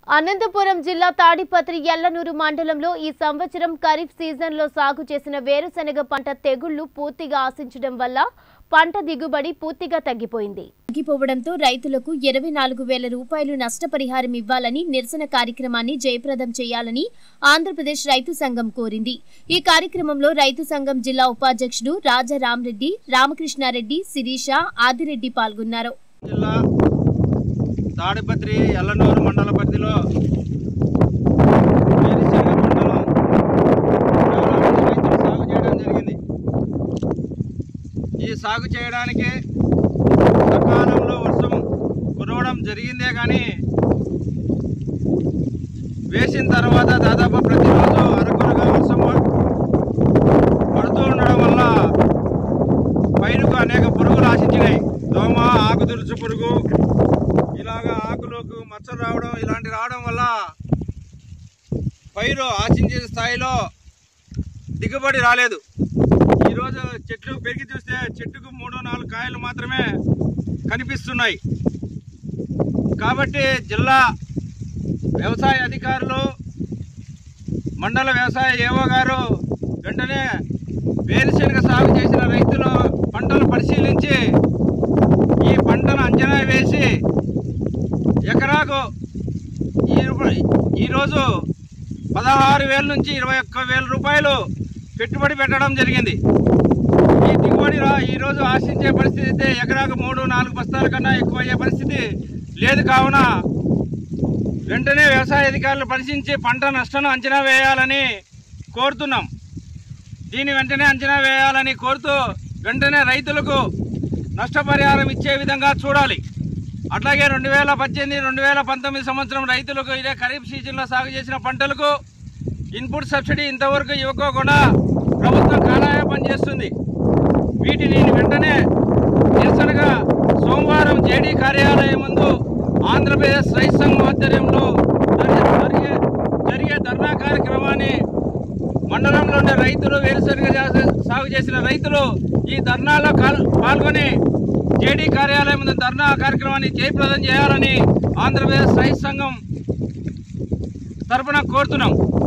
అనంతపురం జిల్లా తాడిపత్రి ఎల్లనూరు మండలంలో ఈ సంవత్సరం ఖరీఫ్ సీజన్లో సాగు చేసిన వేరుశనగ పంట తెగుళ్లు పూర్తిగా ఆశించడం వల్ల పంట దిగుబడి పూర్తిగా తగ్గిపోయింది తగ్గిపోవడంతో రైతులకు ఇరవై నాలుగు వేల రూపాయలు నష్టపరిహారం ఇవ్వాలని నిరసన కార్యక్రమాన్ని జయప్రదం చేయాలని ఆంధ్రప్రదేశ్ రైతు సంఘం కోరింది ఈ కార్యక్రమంలో రైతు సంఘం జిల్లా ఉపాధ్యక్షుడు రాజా రామరెడ్డి రామకృష్ణారెడ్డి శిరీష ఆదిరెడ్డి పాల్గొన్నారు జిల్లా తాడిపత్రి ఎల్లనూరు మండల పరిధిలో వేరుశనగ పంటను చాలా మంది రైతులు సాగు చేయడం జరిగింది ఈ సాగు చేయడానికి సకాలంలో వర్షం కురవడం జరిగిందే కానీ వేసిన తర్వాత దాదాపు ప్రతిరోజు అరకొరగా వర్షం పడుతూ ఉండడం వల్ల పైరుకు అనేక పురుగులు ఆశించినాయి దోమ ఆకు తులుచు పురుగు ఇలాగా ఆకులోకి మచ్చలు రావడం ఇలాంటి రావడం వల్ల పైరు ఆశించిన స్థాయిలో దిగుబడి రాలేదు ఈరోజు చెట్లు పెరిగి చూస్తే చెట్టుకు మూడు నాలుగు కాయలు మాత్రమే కనిపిస్తున్నాయి కాబట్టి జిల్లా వ్యవసాయ అధికారులు మండల వ్యవసాయ ఏవో గారు వెంటనే వేరుశనగ సాగు చేసిన రైతులు పంటలు పరిశీలించి ఈ పంటను అంచనా వేసి ఎకరాకు ఈ రూప- ఈరోజు పదహారు వేల నుంచి ఇరవై ఒక్క వేల రూపాయలు పెట్టుబడి పెట్టడం జరిగింది ఈ దిగుబడి రా ఈరోజు ఆశించే పరిస్థితి అయితే ఎకరాకు మూడు నాలుగు బస్తాల కన్నా ఎక్కువ అయ్యే పరిస్థితి లేదు కావున వెంటనే వ్యవసాయ అధికారులు పరిశీలించి పంట నష్టం అంచనా వేయాలని కోరుతున్నాం దీన్ని వెంటనే అంచనా వేయాలని కోరుతూ వెంటనే రైతులకు నష్టపరిహారం ఇచ్చే విధంగా చూడాలి అట్లాగే రెండు వేల పద్దెనిమిది రెండు వేల పంతొమ్మిది సంవత్సరం రైతులకు ఇదే ఖరీఫ్ సీజన్లో సాగు చేసిన పంటలకు ఇన్పుట్ సబ్సిడీ ఇంతవరకు ఇవ్వకోకుండా ప్రభుత్వం కాలయాపన చేస్తుంది వీటిని వెంటనే నిరసనగా సోమవారం జేడీ కార్యాలయం ముందు ఆంధ్రప్రదేశ్ రైతు సంఘం ఆధ్వర్యంలో జరిగే- జరిగే జరిగే ధర్నా కార్యక్రమాన్ని మండలంలోని రైతులు వేరుశనగ జా- సాగు చేసిన రైతులు ఈ ధర్నాలో కాల్- పాల్గొని జేడీ కార్యాలయం ముందు ధర్నా కార్యక్రమాన్ని జయప్రదం చేయాలని ఆంధ్రప్రదేశ్ రైతు సంఘం తరపున కోరుతున్నాం